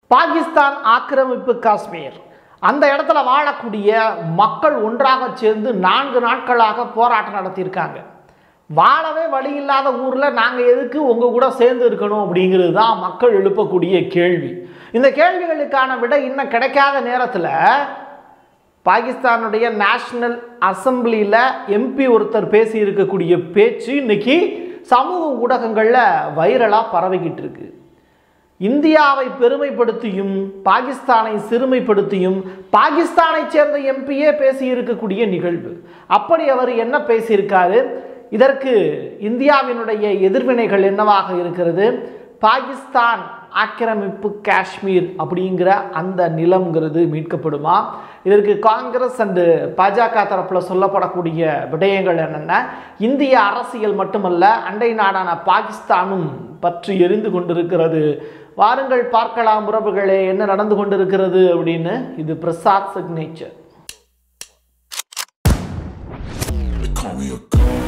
பாகிஸ்தான் ஆக்கிரமிப்பு காஷ்மீர் அந்த இடத்துல வாழக்கூடிய மக்கள் ஒன்றாக சேர்ந்து நான்கு நாட்களாக போராட்டம் நடத்தியிருக்காங்க வாழவே வழி இல்லாத ஊரில் நாங்கள் எதுக்கு உங்கள் கூட சேர்ந்து இருக்கணும் அப்படிங்கிறது தான் மக்கள் எழுப்பக்கூடிய கேள்வி இந்த கேள்விகளுக்கான விடை இன்னும் கிடைக்காத நேரத்தில் பாகிஸ்தானுடைய நேஷனல் அசம்பிளியில் எம்பி ஒருத்தர் பேசி இருக்கக்கூடிய பேச்சு இன்னைக்கு சமூக ஊடகங்களில் வைரலாக பரவிக்கிட்டு இருக்கு இந்தியாவை பெருமைப்படுத்தியும் பாகிஸ்தானை சிறுமைப்படுத்தியும் பாகிஸ்தானை சேர்ந்த எம்பியே பேசி இருக்கக்கூடிய நிகழ்வு அப்படி அவர் என்ன பேசியிருக்காரு இதற்கு இந்தியாவினுடைய எதிர்வினைகள் என்னவாக இருக்கிறது பாகிஸ்தான் ஆக்கிரமிப்பு காஷ்மீர் அப்படிங்கிற அந்த நிலம்ங்கிறது மீட்கப்படுமா இதற்கு காங்கிரஸ் அண்டு பாஜக தரப்பில் சொல்லப்படக்கூடிய விடயங்கள் என்னென்ன இந்திய அரசியல் மட்டுமல்ல அண்டை நாடான பாகிஸ்தானும் பற்றி எரிந்து கொண்டிருக்கிறது வாருங்கள் பார்க்கலாம் உறவுகளே என்ன நடந்து கொண்டிருக்கிறது அப்படின்னு இது Prasad signature They call me a god.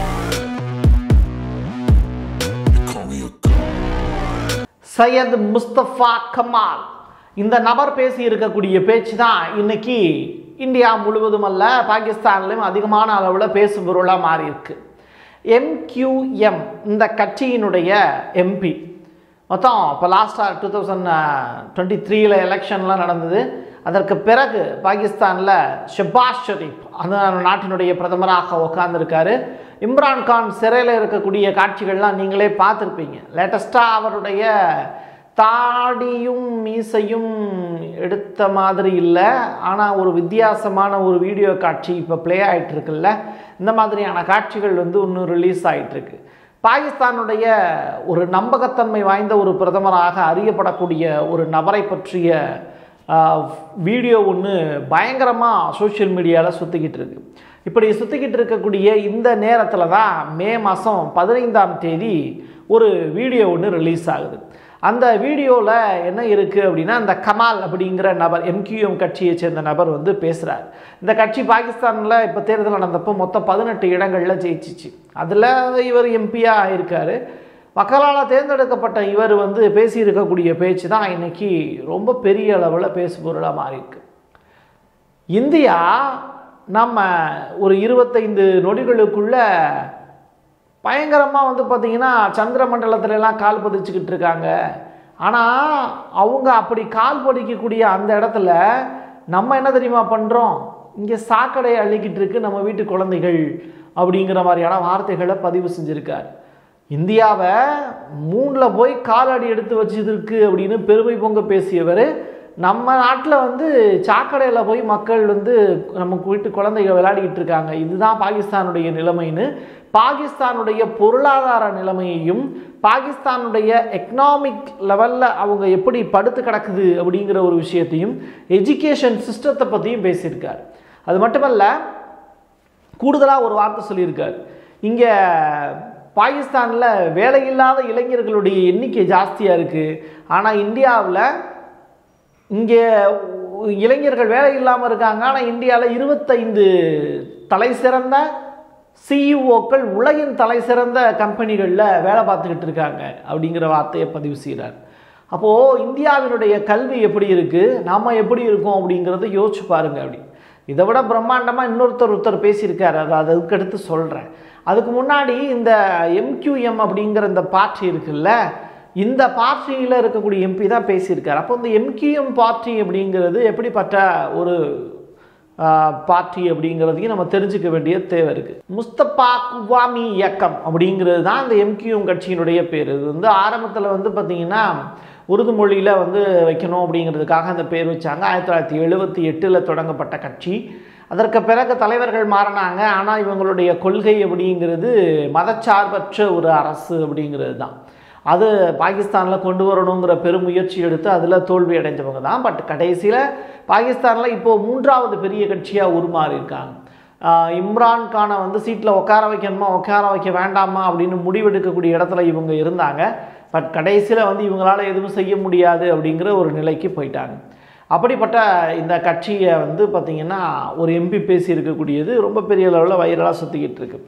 They call me a god. Syed Mustafa Kamal இந்த நபர் பேசி இருக்கக்கூடிய பேச்சு தான் இன்னைக்கு இந்தியா முழுவதும் அல்ல பாகிஸ்தான்லையும் அதிகமான அளவில் பேசும் பொருளாக மாறி இருக்கு எம்கியூஎம் இந்த கட்சியினுடைய எம்பி மொத்தம் இப்போ லாஸ்ட்டாக டூ தௌசண்ட் டுவெண்ட்டி த்ரீல எலெக்ஷன்லாம் நடந்தது அதற்கு பிறகு பாகிஸ்தானில் ஷெபாஸ் ஷெரீப் அந்த நாட்டினுடைய பிரதமராக உட்கார்ந்திருக்காரு இம்ரான் கான் சிறையில் இருக்கக்கூடிய காட்சிகள்லாம் நீங்களே பார்த்துருப்பீங்க லேட்டஸ்ட்டாக அவருடைய தாடியும் மீசையும் எடுத்த மாதிரி இல்லை ஆனால் ஒரு வித்தியாசமான ஒரு வீடியோ காட்சி இப்போ ப்ளே ஆகிட்டு இருக்குல்ல இந்த மாதிரியான காட்சிகள் வந்து இன்னும் ரிலீஸ் ஆகிட்டு இருக்கு பாகிஸ்தானுடைய ஒரு நம்பகத்தன்மை வாய்ந்த ஒரு பிரதமராக அறியப்படக்கூடிய ஒரு நபரை பற்றிய ஆஹ், வீடியோ ஒன்று பயங்கரமாக சோஷியல் மீடியாவில் சுற்றிக்கிட்டு இருக்கு இப்படி சுற்றிக்கிட்டு இருக்கக்கூடிய இந்த நேரத்தில் தான் மே மாதம் பதினைந்தாம் தேதி ஒரு வீடியோ ஒன்று ரிலீஸ் ஆகுது அந்த வீடியோவில் என்ன இருக்குது அப்படின்னா அந்த கமால் அப்படிங்கிற நபர் எம்கியூஎம் கட்சியை சேர்ந்த நபர் வந்து பேசுகிறார் இந்த கட்சி பாகிஸ்தானில் இப்போ தேர்தல் நடந்தப்போ மொத்தம் பதினெட்டு இடங்களில் ஜெயிச்சிச்சு அதில் இவர் எம்பியாக ஆயிருக்காரு மக்களால் தேர்ந்தெடுக்கப்பட்ட இவர் வந்து பேசியிருக்கக்கூடிய பேச்சு தான் இன்னைக்கு ரொம்ப பெரிய அளவில் பேசுபொருளாக மாறியிருக்கு இந்தியா நம்ம ஒரு இருபத்தைந்து நொடிகளுக்குள்ள பயங்கரமாக வந்து பார்த்திங்கன்னா சந்திர மண்டலத்துல எல்லாம் கால் பதிச்சுக்கிட்டு இருக்காங்க ஆனால் அவங்க அப்படி கால் பதிக்கக்கூடிய அந்த இடத்துல நம்ம என்ன தெரியுமா பண்ணுறோம் இங்கே சாக்கடையை அள்ளிக்கிட்டு இருக்கு நம்ம வீட்டு குழந்தைகள் அப்படிங்கிற மாதிரியான வார்த்தைகளை பதிவு செஞ்சுருக்கார் இந்தியாவை மூணில் போய் காலடி எடுத்து வச்சதுக்கு அப்படின்னு பெருமை பொங்க பேசியவர் நம்ம நாட்டில் வந்து சாக்கடையில் போய் மக்கள் வந்து நம்ம வீட்டு குழந்தைங்க விளையாடிக்கிட்டு இருக்காங்க இதுதான் பாகிஸ்தானுடைய நிலைமைன்னு பாகிஸ்தானுடைய பொருளாதார நிலைமையையும் பாகிஸ்தானுடைய எக்கனாமிக் லெவலில் அவங்க எப்படி படுத்து கிடக்குது அப்படிங்கிற ஒரு விஷயத்தையும் எஜுகேஷன் சிஸ்டத்தை பற்றியும் பேசியிருக்கார் அது மட்டுமல்ல கூடுதலாக ஒரு வார்த்தை சொல்லியிருக்கார் இங்கே பாகிஸ்தானில் வேலையில்லாத இளைஞர்களுடைய எண்ணிக்கை ஜாஸ்தியாக இருக்குது ஆனால் இந்தியாவில் இங்கே இளைஞர்கள் வேலை இல்லாமல் இருக்காங்க ஆனால் இந்தியாவில் இருபத்தைந்து தலை சிறந்த சிஇஓக்கள் உலகின் தலை சிறந்த கம்பெனிகளில் வேலை பார்த்துக்கிட்டு இருக்காங்க அப்படிங்கிற வார்த்தையை பதிவு செய்கிறார் அப்போது இந்தியாவினுடைய கல்வி எப்படி இருக்குது நாம் எப்படி இருக்கோம் அப்படிங்கிறத யோசிச்சு பாருங்க அப்படி இதை விட பிரம்மாண்டமாக இன்னொருத்தர் ஒருத்தர் பேசியிருக்காரு அது அதுக்கு அடுத்து சொல்கிறேன் அதுக்கு முன்னாடி இந்த எம்கியூஎம் அப்படிங்கிற இந்த பார்ட்டி இருக்குல்ல இந்த பார்ட்டியில் இருக்கக்கூடிய எம்பி தான் பேசியிருக்காரு அப்போ இந்த எம்கியூஎம் பார்ட்டி அப்படிங்கிறது எப்படிப்பட்ட ஒரு பார்ட்டி அப்படிங்கிறதையும் நம்ம தெரிஞ்சுக்க வேண்டிய தேவை இருக்குது முஸ்தபா குவாமி இயக்கம் அப்படிங்கிறது தான் இந்த எம்கியூஎம் கட்சியினுடைய பேர் இது வந்து ஆரம்பத்தில் வந்து பார்த்திங்கன்னா உருது மொழியில் வந்து வைக்கணும் அப்படிங்கிறதுக்காக அந்த பேர் வச்சாங்க ஆயிரத்தி தொள்ளாயிரத்தி எழுபத்தி எட்டில் தொடங்கப்பட்ட கட்சி அதற்கு பிறகு தலைவர்கள் மாறினாங்க ஆனால் இவங்களுடைய கொள்கை அப்படிங்கிறது மதச்சார்பற்ற ஒரு அரசு அப்படிங்கிறது தான் அது பாகிஸ்தானில் கொண்டு வரணுங்கிற பெருமுயற்சி எடுத்து அதில் தோல்வி அடைஞ்சவங்க தான் பட் கடைசியில் பாகிஸ்தானில் இப்போது மூன்றாவது பெரிய கட்சியாக உருமாறி இருக்காங்க ஆஹ் இம்ரான் கானை வந்து சீட்டில் உட்கார வைக்கணுமா உட்கார வைக்க வேண்டாமா அப்படின்னு முடிவெடுக்கக்கூடிய இடத்துல இவங்க இருந்தாங்க பட் கடைசியில் வந்து இவங்களால எதுவும் செய்ய முடியாது அப்படிங்கிற ஒரு நிலைக்கு போயிட்டாங்க அப்படிப்பட்ட இந்த கட்சியை வந்து பார்த்திங்கன்னா ஒரு எம்பி பேசி இருக்கக்கூடியது ரொம்ப பெரிய அளவில் வைரலாக சுற்றிக்கிட்டு இருக்கு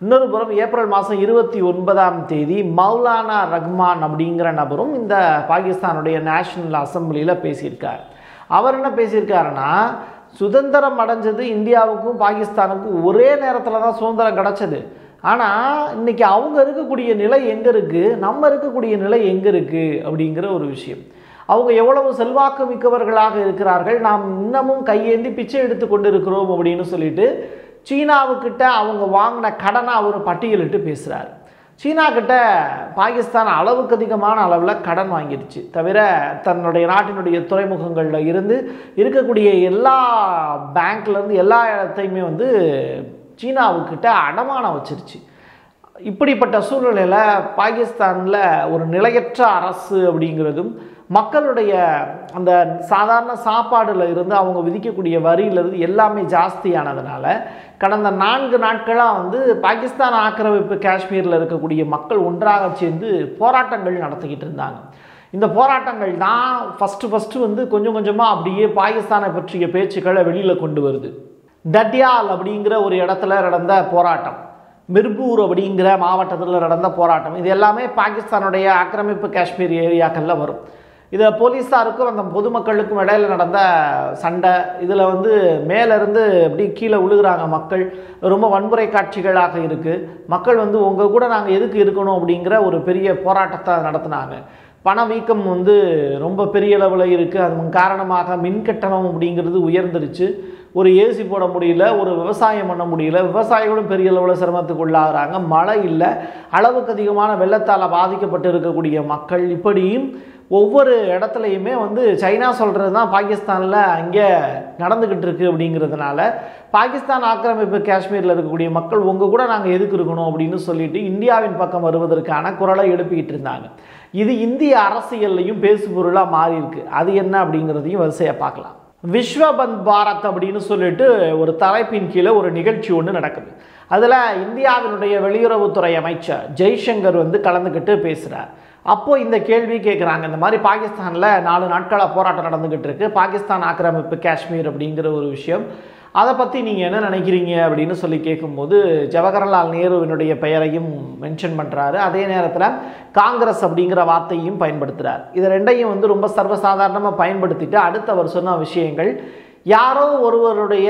இன்னொரு புறம் ஏப்ரல் மாதம் இருபத்தி ஒன்பதாம் தேதி மௌலானா ரஹ்மான் அப்படிங்கிற நபரும் இந்த பாகிஸ்தானுடைய நேஷனல் அசம்பிளியில் பேசியிருக்கார் அவர் என்ன பேசியிருக்காருன்னா சுதந்திரம் அடைஞ்சது இந்தியாவுக்கும் பாகிஸ்தானுக்கும் ஒரே நேரத்தில் தான் சுதந்திரம் கிடச்சது ஆனால் இன்னைக்கு அவங்க இருக்கக்கூடிய நிலை எங்கே இருக்குது நம்ம இருக்கக்கூடிய நிலை எங்கே இருக்குது அப்படிங்கிற ஒரு விஷயம் அவங்க எவ்வளவு செல்வாக்கு மிக்கவர்களாக இருக்கிறார்கள் நாம் இன்னமும் கையேந்தி பிச்சை எடுத்து கொண்டு இருக்கிறோம் அப்படின்னு சொல்லிட்டு சீனாவுக்கிட்ட அவங்க வாங்கின கடனை அவர் பட்டியலிட்டு பேசுகிறார் சீனா கிட்ட பாகிஸ்தான் அளவுக்கு அதிகமான அளவில் கடன் வாங்கிடுச்சு தவிர தன்னுடைய நாட்டினுடைய துறைமுகங்களில் இருந்து இருக்கக்கூடிய எல்லா பேங்க்லேருந்து எல்லா இடத்தையுமே வந்து சீனாவுக்கிட்ட அடமானம் வச்சிருச்சு இப்படிப்பட்ட சூழ்நிலையில் பாகிஸ்தானில் ஒரு நிலையற்ற அரசு அப்படிங்கிறதும் மக்களுடைய அந்த சாதாரண சாப்பாடுல இருந்து அவங்க விதிக்கக்கூடிய வரியிலிருந்து எல்லாமே ஜாஸ்தியானதுனால கடந்த நான்கு நாட்களாக வந்து பாகிஸ்தான் ஆக்கிரமிப்பு காஷ்மீரில் இருக்கக்கூடிய மக்கள் ஒன்றாக சேர்ந்து போராட்டங்கள் நடத்திக்கிட்டு இருந்தாங்க இந்த போராட்டங்கள் தான் ஃபஸ்ட்டு ஃபஸ்ட்டு வந்து கொஞ்சம் கொஞ்சமாக அப்படியே பாகிஸ்தானை பற்றிய பேச்சுக்களை வெளியில் கொண்டு வருது டட்யால் அப்படிங்கிற ஒரு இடத்துல நடந்த போராட்டம் மிர்பூர் அப்படிங்கிற மாவட்டத்தில் நடந்த போராட்டம் இது எல்லாமே பாகிஸ்தானுடைய ஆக்கிரமிப்பு காஷ்மீர் ஏரியாக்களில் வரும் இதில் போலீஸாருக்கும் அந்த பொதுமக்களுக்கும் இடையில நடந்த சண்டை இதில் வந்து மேலேருந்து அப்படி கீழே விழுகிறாங்க மக்கள் ரொம்ப வன்முறை காட்சிகளாக இருக்குது மக்கள் வந்து உங்கள் கூட நாங்கள் எதுக்கு இருக்கணும் அப்படிங்கிற ஒரு பெரிய போராட்டத்தை நடத்தினாங்க பணவீக்கம் வந்து ரொம்ப பெரிய அளவில் இருக்குது அதன் காரணமாக மின் கட்டணம் அப்படிங்கிறது உயர்ந்துருச்சு ஒரு ஏசி போட முடியல ஒரு விவசாயம் பண்ண முடியல விவசாயிகளும் பெரிய அளவில் சிரமத்துக்கு உள்ளாகிறாங்க மழை இல்லை அளவுக்கு அதிகமான வெள்ளத்தால் பாதிக்கப்பட்டு இருக்கக்கூடிய மக்கள் இப்படியும் ஒவ்வொரு இடத்துலையுமே வந்து சைனா சொல்கிறது தான் பாகிஸ்தானில் அங்கே நடந்துக்கிட்டு இருக்கு அப்படிங்கிறதுனால பாகிஸ்தான் ஆக்கிரமிப்பு காஷ்மீரில் இருக்கக்கூடிய மக்கள் உங்கள் கூட நாங்கள் எதுக்கு இருக்கணும் அப்படின்னு சொல்லிட்டு இந்தியாவின் பக்கம் வருவதற்கான குரலை எழுப்பிக்கிட்டு இருந்தாங்க இது இந்திய அரசியல்லையும் பேசு பொருளாக மாறி இருக்கு அது என்ன அப்படிங்கிறதையும் வரிசையாக பார்க்கலாம் விஸ்வபந்த் பாரத் அப்படின்னு சொல்லிட்டு ஒரு தலைப்பின் கீழே ஒரு நிகழ்ச்சி ஒன்று நடக்குது அதில் இந்தியாவினுடைய வெளியுறவுத்துறை அமைச்சர் ஜெய்சங்கர் வந்து கலந்துக்கிட்டு பேசுகிறார் அப்போ இந்த கேள்வி கேட்குறாங்க இந்த மாதிரி பாகிஸ்தானில் நாலு நாட்களாக போராட்டம் நடந்துக்கிட்டு இருக்கு பாகிஸ்தான் ஆக்கிரமிப்பு காஷ்மீர் அப்படிங்கிற ஒரு விஷயம் அதை பற்றி நீங்கள் என்ன நினைக்கிறீங்க அப்படின்னு சொல்லி கேட்கும்போது ஜவஹர்லால் நேருவினுடைய பெயரையும் மென்ஷன் பண்ணுறாரு அதே நேரத்தில் காங்கிரஸ் அப்படிங்கிற வார்த்தையும் பயன்படுத்துகிறார் இது ரெண்டையும் வந்து ரொம்ப சர்வசாதாரணமாக பயன்படுத்திட்டு அடுத்து அவர் சொன்ன விஷயங்கள் யாரோ ஒருவருடைய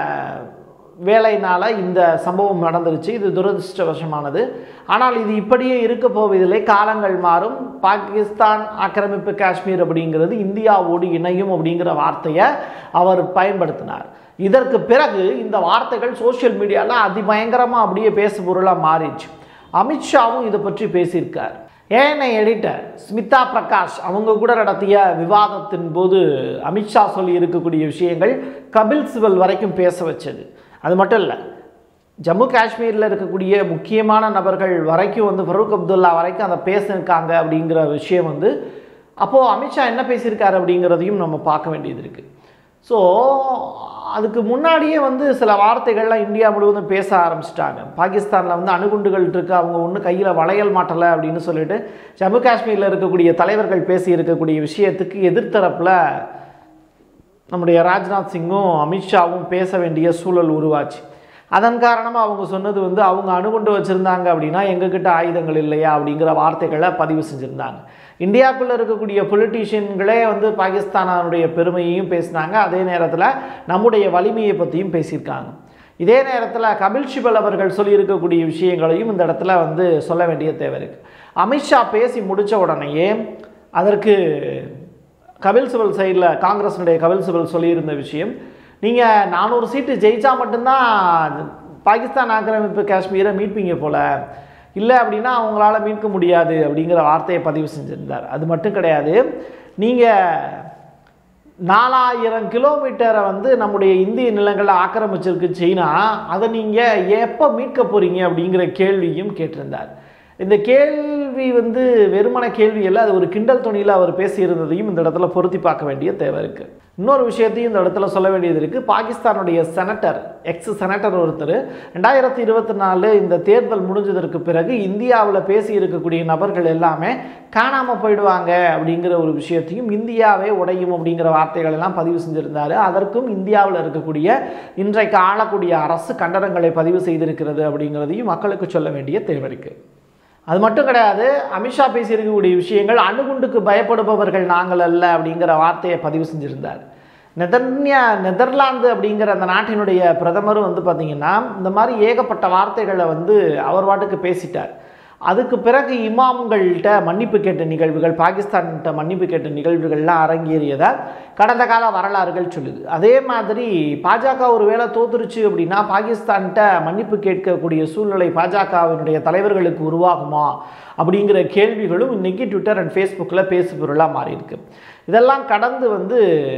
வேலையினால் இந்த சம்பவம் நடந்துருச்சு இது துரதிருஷ்டவசமானது ஆனால் இது இப்படியே இருக்க போவதில்லை காலங்கள் மாறும் பாகிஸ்தான் ஆக்கிரமிப்பு காஷ்மீர் அப்படிங்கிறது இந்தியாவோடு இணையும் அப்படிங்கிற வார்த்தையை அவர் பயன்படுத்தினார் இதற்கு பிறகு இந்த வார்த்தைகள் சோஷியல் மீடியாவில் அதிபயங்கரமாக அப்படியே பேசு பொருளாக மாறிடுச்சு அமித்ஷாவும் இதை பற்றி பேசியிருக்கார் ஏஎன்ஐ எடிட்டர் ஸ்மிதா பிரகாஷ் அவங்க கூட நடத்திய விவாதத்தின் போது அமித்ஷா சொல்லி இருக்கக்கூடிய விஷயங்கள் கபில் சிபல் வரைக்கும் பேச வச்சது அது மட்டும் இல்லை ஜம்மு காஷ்மீரில் இருக்கக்கூடிய முக்கியமான நபர்கள் வரைக்கும் வந்து ஃபரூக் அப்துல்லா வரைக்கும் அதை பேசியிருக்காங்க அப்படிங்கிற விஷயம் வந்து அப்போது அமித்ஷா என்ன பேசியிருக்காரு அப்படிங்கிறதையும் நம்ம பார்க்க வேண்டியது இருக்குது ஸோ அதுக்கு முன்னாடியே வந்து சில வார்த்தைகள்லாம் இந்தியா முழுவதும் பேச ஆரம்பிச்சிட்டாங்க பாகிஸ்தானில் வந்து அணுகுண்டுகள் இருக்குது அவங்க ஒன்றும் கையில் வளையல் மாட்டலை அப்படின்னு சொல்லிட்டு ஜம்மு காஷ்மீரில் இருக்கக்கூடிய தலைவர்கள் பேசி இருக்கக்கூடிய விஷயத்துக்கு எதிர்த்தரப்பில் நம்முடைய ராஜ்நாத் சிங்கும் அமித்ஷாவும் பேச வேண்டிய சூழல் உருவாச்சு அதன் காரணமாக அவங்க சொன்னது வந்து அவங்க அணுகுண்டு வச்சுருந்தாங்க அப்படின்னா எங்ககிட்ட ஆயுதங்கள் இல்லையா அப்படிங்கிற வார்த்தைகளை பதிவு செஞ்சுருந்தாங்க இந்தியாவுக்குள்ளே இருக்கக்கூடிய பொலிட்டீஷியன்களே வந்து பாகிஸ்தானுடைய பெருமையையும் பேசினாங்க அதே நேரத்தில் நம்முடைய வலிமையை பற்றியும் பேசியிருக்காங்க இதே நேரத்தில் கபில் சிபல் அவர்கள் சொல்லியிருக்கக்கூடிய விஷயங்களையும் இந்த இடத்துல வந்து சொல்ல வேண்டிய தேவை இருக்குது அமித்ஷா பேசி முடித்த உடனேயே அதற்கு கபில் சிபல் சைடில் காங்கிரஸினுடைய கபில் சிபல் சொல்லியிருந்த விஷயம் நீங்கள் நானூறு சீட்டு ஜெயிச்சா மட்டும்தான் பாகிஸ்தான் ஆக்கிரமிப்பு காஷ்மீரை மீட்பீங்க போல இல்லை அப்படின்னா அவங்களால மீட்க முடியாது அப்படிங்கிற வார்த்தையை பதிவு செஞ்சுருந்தார் அது மட்டும் கிடையாது நீங்கள் நாலாயிரம் கிலோமீட்டரை வந்து நம்முடைய இந்திய நிலங்களை ஆக்கிரமிச்சிருக்கு சீனா அதை நீங்கள் எப்போ மீட்க போகிறீங்க அப்படிங்கிற கேள்வியும் கேட்டிருந்தார் இந்த கேள்வி வந்து வெறுமன கேள்வி அல்ல அது ஒரு கிண்டல் துணியில் அவர் பேசியிருந்ததையும் இந்த இடத்துல பொருத்தி பார்க்க வேண்டிய தேவை இருக்குது இன்னொரு விஷயத்தையும் இந்த இடத்துல சொல்ல வேண்டியது இருக்குது பாகிஸ்தானுடைய செனட்டர் எக்ஸ் செனட்டர் ஒருத்தர் ரெண்டாயிரத்தி இருபத்தி நாலு இந்த தேர்தல் முடிஞ்சதற்கு பிறகு இந்தியாவில் பேசி இருக்கக்கூடிய நபர்கள் எல்லாமே காணாமல் போயிடுவாங்க அப்படிங்கிற ஒரு விஷயத்தையும் இந்தியாவே உடையும் அப்படிங்கிற வார்த்தைகள் எல்லாம் பதிவு செஞ்சிருந்தாரு அதற்கும் இந்தியாவில் இருக்கக்கூடிய இன்றைக்கு ஆளக்கூடிய அரசு கண்டனங்களை பதிவு செய்திருக்கிறது அப்படிங்கிறதையும் மக்களுக்கு சொல்ல வேண்டிய தேவை இருக்குது அது மட்டும் கிடையாது அமித்ஷா பேசியிருக்கக்கூடிய விஷயங்கள் அணுகுண்டுக்கு பயப்படுபவர்கள் நாங்கள் அல்ல அப்படிங்கிற வார்த்தையை பதிவு செஞ்சிருந்தார் நெதர்னியா நெதர்லாந்து அப்படிங்கிற அந்த நாட்டினுடைய பிரதமரும் வந்து பார்த்திங்கன்னா இந்த மாதிரி ஏகப்பட்ட வார்த்தைகளை வந்து அவர் பாட்டுக்கு பேசிட்டார் அதுக்கு பிறகு இமாம்கள்கிட்ட மன்னிப்பு கேட்ட நிகழ்வுகள் பாகிஸ்தான்கிட்ட மன்னிப்பு கேட்ட நிகழ்வுகள்லாம் அரங்கேறியதா கடந்த கால வரலாறுகள் சொல்லுது அதே மாதிரி பாஜக ஒரு வேளை தோத்துருச்சு அப்படின்னா பாகிஸ்தான்கிட்ட மன்னிப்பு கேட்கக்கூடிய சூழ்நிலை பாஜகவினுடைய தலைவர்களுக்கு உருவாகுமா அப்படிங்கிற கேள்விகளும் இன்னைக்கு ட்விட்டர் அண்ட் ஃபேஸ்புக்கில் பேசு பொருளாக மாறி இருக்கு இதெல்லாம் கடந்து வந்து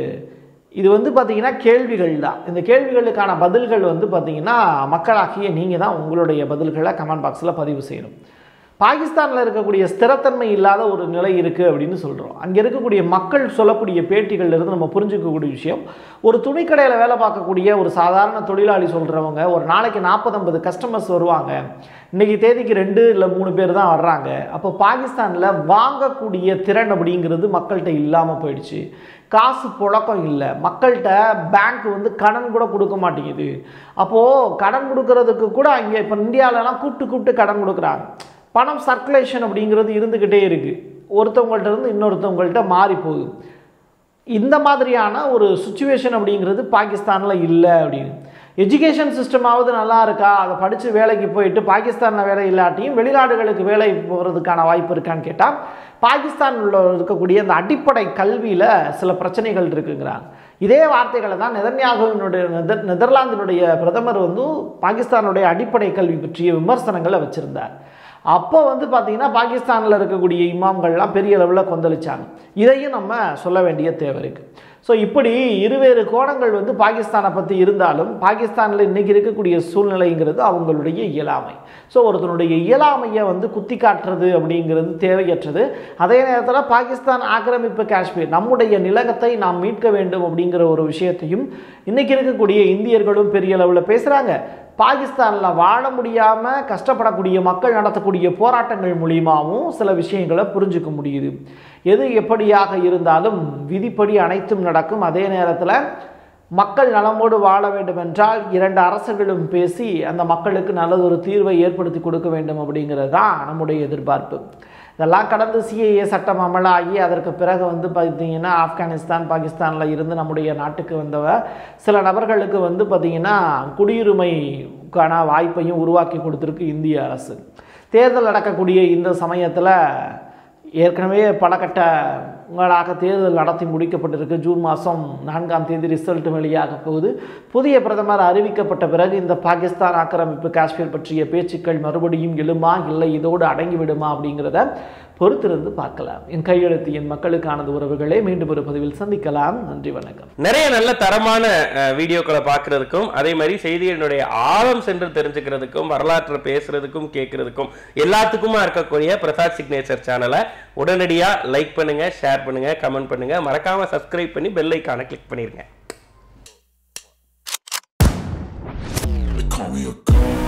இது வந்து பார்த்தீங்கன்னா கேள்விகள் தான் இந்த கேள்விகளுக்கான பதில்கள் வந்து பார்த்தீங்கன்னா மக்களாகிய நீங்கள் தான் உங்களுடைய பதில்களை கமெண்ட் பாக்ஸில் பதிவு செய்யணும் பாகிஸ்தானில் இருக்கக்கூடிய ஸ்திரத்தன்மை இல்லாத ஒரு நிலை இருக்குது அப்படின்னு சொல்கிறோம் அங்கே இருக்கக்கூடிய மக்கள் சொல்லக்கூடிய பேட்டிகள்ல இருந்து நம்ம புரிஞ்சுக்கக்கூடிய விஷயம் ஒரு துணிக்கடையில் வேலை பார்க்கக்கூடிய ஒரு சாதாரண தொழிலாளி சொல்கிறவங்க ஒரு நாளைக்கு நாற்பது ஐம்பது கஸ்டமர்ஸ் வருவாங்க இன்னைக்கு தேதிக்கு ரெண்டு இல்லை மூணு பேர் தான் வர்றாங்க அப்போ பாகிஸ்தானில் வாங்கக்கூடிய திறன் அப்படிங்கிறது மக்கள்கிட்ட இல்லாமல் போயிடுச்சு காசு புழக்கம் இல்லை மக்கள்கிட்ட பேங்க் வந்து கடன் கூட கொடுக்க மாட்டேங்குது அப்போது கடன் கொடுக்கறதுக்கு கூட அங்கே இப்போ இந்தியாவிலலாம் கூப்பிட்டு கூப்பிட்டு கடன் கொடுக்குறாங்க பணம் சர்க்குலேஷன் அப்படிங்கிறது இருந்துக்கிட்டே இருக்குது ஒருத்தவங்கள்ட்ட இருந்து இன்னொருத்தவங்கள்ட்ட மாறி போகுது இந்த மாதிரியான ஒரு சுச்சுவேஷன் அப்படிங்கிறது பாகிஸ்தானில் இல்லை அப்படின்னு எஜுகேஷன் சிஸ்டமாவது நல்லா இருக்கா அதை படித்து வேலைக்கு போயிட்டு பாகிஸ்தானில் வேலை இல்லாட்டியும் வெளிநாடுகளுக்கு வேலை போகிறதுக்கான வாய்ப்பு இருக்கான்னு கேட்டால் பாகிஸ்தானில் இருக்கக்கூடிய அந்த அடிப்படை கல்வியில் சில பிரச்சனைகள் இருக்குங்கிறாங்க இதே வார்த்தைகளை தான் நெதன்யாகுவினுடைய நெதர் நெதர்லாந்தினுடைய பிரதமர் வந்து பாகிஸ்தானுடைய அடிப்படை கல்வி பற்றிய விமர்சனங்களை வச்சுருந்தார் அப்போ வந்து பார்த்தீங்கன்னா பாகிஸ்தானில் இருக்கக்கூடிய இமாம்கள்லாம் பெரிய அளவில் கொந்தளிச்சாங்க இதையும் நம்ம சொல்ல வேண்டிய தேவை இருக்குது ஸோ இப்படி இருவேறு கோணங்கள் வந்து பாகிஸ்தானை பற்றி இருந்தாலும் பாகிஸ்தானில் இன்றைக்கி இருக்கக்கூடிய சூழ்நிலைங்கிறது அவங்களுடைய இயலாமை ஸோ ஒருத்தனுடைய இயலாமையை வந்து குத்தி காட்டுறது அப்படிங்கிறது தேவையற்றது அதே நேரத்தில் பாகிஸ்தான் ஆக்கிரமிப்பு காஷ்மீர் நம்முடைய நிலகத்தை நாம் மீட்க வேண்டும் அப்படிங்கிற ஒரு விஷயத்தையும் இன்றைக்கி இருக்கக்கூடிய இந்தியர்களும் பெரிய அளவில் பேசுகிறாங்க பாகிஸ்தானில் வாழ முடியாமல் கஷ்டப்படக்கூடிய மக்கள் நடத்தக்கூடிய போராட்டங்கள் மூலியமாகவும் சில விஷயங்களை புரிஞ்சுக்க முடியுது எது எப்படியாக இருந்தாலும் விதிப்படி அனைத்தும் நடக்கும் அதே நேரத்தில் மக்கள் நலமோடு வாழ வேண்டும் என்றால் இரண்டு அரசுகளும் பேசி அந்த மக்களுக்கு நல்லதொரு தீர்வை ஏற்படுத்தி கொடுக்க வேண்டும் அப்படிங்கிறது தான் நம்முடைய எதிர்பார்ப்பு இதெல்லாம் கடந்து சிஏஏ சட்டம் அமலாகி அதற்கு பிறகு வந்து பார்த்தீங்கன்னா ஆப்கானிஸ்தான் பாகிஸ்தானில் இருந்து நம்முடைய நாட்டுக்கு வந்தவ சில நபர்களுக்கு வந்து பார்த்திங்கன்னா குடியுரிமைக்கான வாய்ப்பையும் உருவாக்கி கொடுத்துருக்கு இந்திய அரசு தேர்தல் நடக்கக்கூடிய இந்த சமயத்தில் ஏற்கனவே பல கட்டங்களாக தேர்தல் நடத்தி முடிக்கப்பட்டிருக்கு ஜூன் மாதம் நான்காம் தேதி ரிசல்ட் வெளியாக போகுது புதிய பிரதமர் அறிவிக்கப்பட்ட பிறகு இந்த பாகிஸ்தான் ஆக்கிரமிப்பு காஷ்மீர் பற்றிய பேச்சுக்கள் மறுபடியும் எழுமா இல்லை இதோடு அடங்கிவிடுமா அப்படிங்கிறத பொறுத்திருந்து பார்க்கலாம் என் கையெழுத்து என் மக்களுக்கானது உறவுகளே மீண்டும் ஒரு பதிவில் சந்திக்கலாம் நன்றி வணக்கம் நிறைய நல்ல தரமான அஹ், வீடியோக்களை பார்க்கறதுக்கும் அதே மாதிரி செய்திகளினுடைய ஆழம் சென்று தெரிஞ்சுக்கிறதுக்கும் வரலாற்றை பேசுறதுக்கும் கேட்கறதுக்கும் எல்லாத்துக்குமா இருக்கக்கூடிய பிரசாத் சிக்னேச்சர் சேனலை உடனடியா லைக் பண்ணுங்க ஷேர் பண்ணுங்க கமெண்ட் பண்ணுங்க மறக்காம சப்ஸ்கிரைப் பண்ணி பெல் ஐக்கானை கிளிக் பண்ணிருங்க They call me a god.